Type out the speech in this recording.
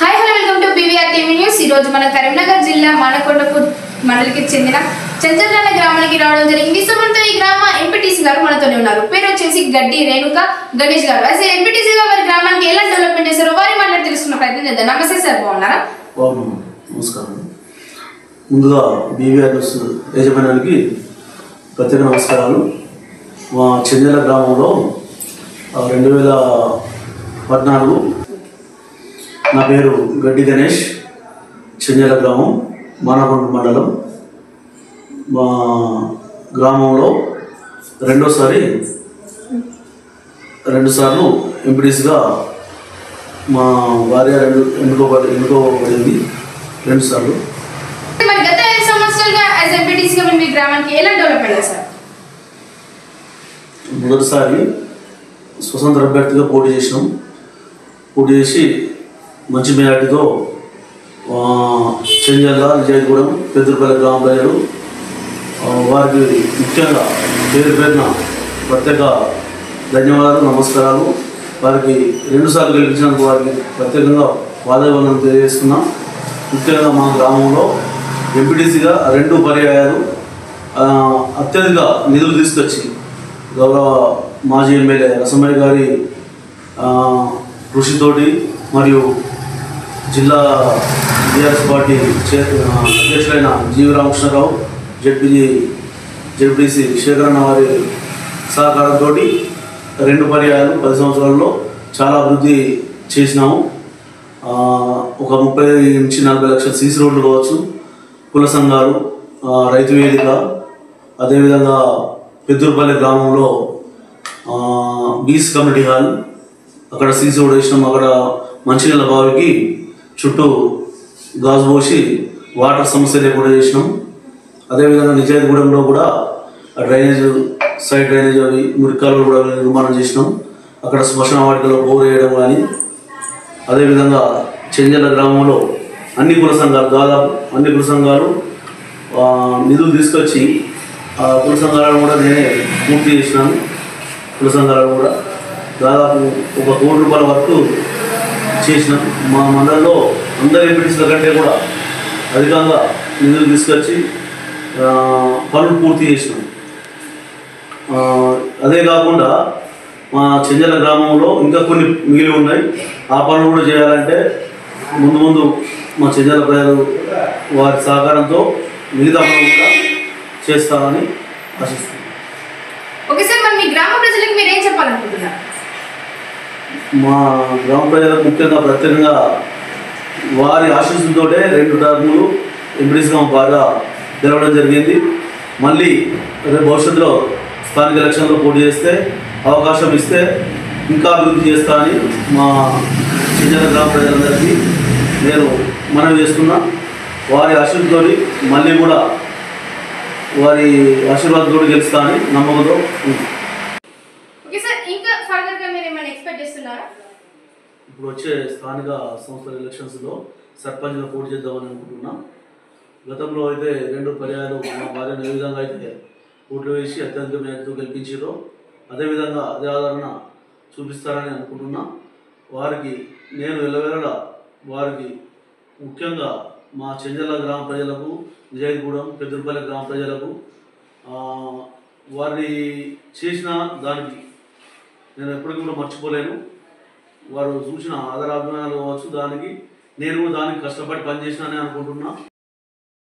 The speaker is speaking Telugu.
Hi hello welcome to BVR TV news ఈ రోజు మన కరీంనగర్ జిల్లా మానకొండపు మండలికి చెందిన చంద్రనాల గ్రామానికి రావడం జరిగింది సో మనతో ఈ గ్రామ ఎంపీటీసీ గారు మనతోనే ఉన్నారు పేరు వచ్చేసి గడ్డి రేణుక గణేష్ గారు అయితే ఎంపీటీసీగా వారి గ్రామానికి ఎలా డెవలప్మెంట్ చేశారో వారి మాట్లాడి తెలుసుకున్న ప్రయత్నం చేద్దాం నమస్తే సార్ బాగున్నారా బాగున్నాం నమస్కారం ముందుగా బీవీఆర్ న్యూస్ యజమానికి ప్రత్యేక నమస్కారాలు మా చెంజల గ్రామంలో ఆ, రెండు వేల పద్నాలుగు నా పేరు గడ్డి గణేష్ చెంజల గ్రామం మానకొండ మండలం మా గ్రామంలో రెండోసారి రెండుసార్లు ఎంపీడీసీగా మా భార్య రెండు ఎన్నుకోబడి ఎన్నుకోబడింది రెండు సార్లు మరి గత ఐదు సంవత్సరాలుగా యాజ్ ఎంపీటీసీగా మీరు మీ గ్రామానికి ఎలా డెవలప్మెంట్ చేశారు మొదటిసారి స్వతంత్ర అభ్యర్థిగా పోటీ చేసినాం పోటీ చేసి మంచి మెజార్టీతో చెంజల్ల విజయగూడెం పెద్దపల్లి గ్రామ ప్రజలు ఆ, వారికి ముఖ్యంగా పేరు పేరున ప్రత్యేక ధన్యవాదాలు నమస్కారాలు వారికి రెండుసార్లు గెలిపించినందుకు వారికి ప్రత్యేకంగా వాదవందనం తెలియజేస్తున్నాం ముఖ్యంగా మా గ్రామంలో ఎంపీటీసీగా రెండు పర్యాయాలు ఆ, అత్యధిక నిధులు తీసుకొచ్చి గౌరవ మాజీ ఎమ్మెల్యే రసమయ్య గారి ఆ, కృషితోటి మరియు జిల్లా టీఆర్ఎస్ పార్టీ చే ఆ, అధ్యక్షులైన జీవి రామకృష్ణరావు జడ్పీజీ జడ్పీసీ శేఖరన్న వారి సహకారంతో రెండు పర్యాయాలు పది సంవత్సరాల్లో చాలా అభివృద్ధి చేసినాము ఆ, ఒక ముప్పై నుంచి నలభై లక్షల సీసీ రోడ్లు కావచ్చు కుల సంఘాలు ఆ, రైతు వేదిక అదేవిధంగా పెద్దూరుపల్లి గ్రామంలో బీస్ కమ్యూనిటీ హాల్ అక్కడ సీసీ రోడ్ వేసినాం అక్కడ మంచినీళ్ళ బావికి చుట్టూ గాజు పోసి వాటర్ సమస్య లేకుండా చేసినాం అదేవిధంగా నిజాయితీగూడెంలో కూడా ఆ డ్రైనేజ్ సైడ్ డ్రైనేజ్ అవి మురికాలు కూడా నిర్మాణం చేసినాం అక్కడ శ్మశాన వాటికలో బోర్ వేయడం కానీ అదేవిధంగా చెంజల గ్రామంలో అన్ని కుల సంఘాలు దాదాపు అన్ని కుల సంఘాలు ఆ, నిధులు తీసుకొచ్చి ఆ కుల సంఘాలను కూడా నేనే పూర్తి చేసినాను కుల సంఘాలను కూడా దాదాపు ఒక కోటి రూపాయల వరకు చేసినాం మా మండలంలో అందరి ఎంపీటీసీల కంటే కూడా అధికంగా నిధులు తీసుకొచ్చి ఆ, పనులు పూర్తి చేసినాం ఆ, అదే కాకుండా మా చెంజల గ్రామంలో ఇంకా కొన్ని మిగిలి ఉన్నాయి ఆ పనులు కూడా చేయాలంటే ముందు ముందు మా చెంజల ప్రజలు వారి సహకారంతో మిగతా పనులు కూడా చేస్తారని ఆశిస్తున్నాను ఓకే సార్ మరి మీ గ్రామ ప్రజలకు మీరు ఏం చెప్పాలనుకుంటున్నారు మా గ్రామ ప్రజలకు ముఖ్యంగా ప్రత్యేకంగా వారి ఆశీస్సులతోటే రెండు టర్ములు ఎంపీడీసీగా బాగా గెలవడం జరిగింది మళ్ళీ రేపు భవిష్యత్తులో స్థానిక ఎలక్షన్లో పోటీ చేస్తే అవకాశం ఇస్తే ఇంకా అభివృద్ధి చేస్తా అని మా చిన్న గ్రామ ప్రజలందరికీ నేను మనవి చేస్తున్నా వారి ఆశీస్సులతోటి మళ్ళీ కూడా వారి ఆశీర్వాదంతో గెలుస్తా అని నమ్మకంతో ఉంది. ఓకే సార్ ఇంకా ఫర్దర్ గా మీరు ఏమైనా ఎక్స్పెక్ట్ చేస్తున్నారా ఇప్పుడు వచ్చే స్థానిక సంస్థల ఎలక్షన్స్లో సర్పంచ్గా పోటీ చేద్దామని అనుకుంటున్నాం గతంలో అయితే రెండు పర్యాయాలు మా భార్యను ఏ విధంగా అయితే ఓట్లు వేసి అత్యధిక మేరతో గెలిపించారో అదేవిధంగా అదే ఆదరణ చూపిస్తారని అనుకుంటున్నా వారికి నేను వెళ్ళవేళలా వారికి ముఖ్యంగా మా చెంజల గ్రామ ప్రజలకు నిజాయితీగూడెం పెద్దపల్లి గ్రామ ప్రజలకు ఆ, వారి చేసిన దానికి నేను ఎప్పటికీ కూడా మర్చిపోలేను వారు చూసిన ఆదరాభిమానాలు కావచ్చు దానికి నేను కూడా దానికి కష్టపడి పనిచేసినానే అనుకుంటున్నా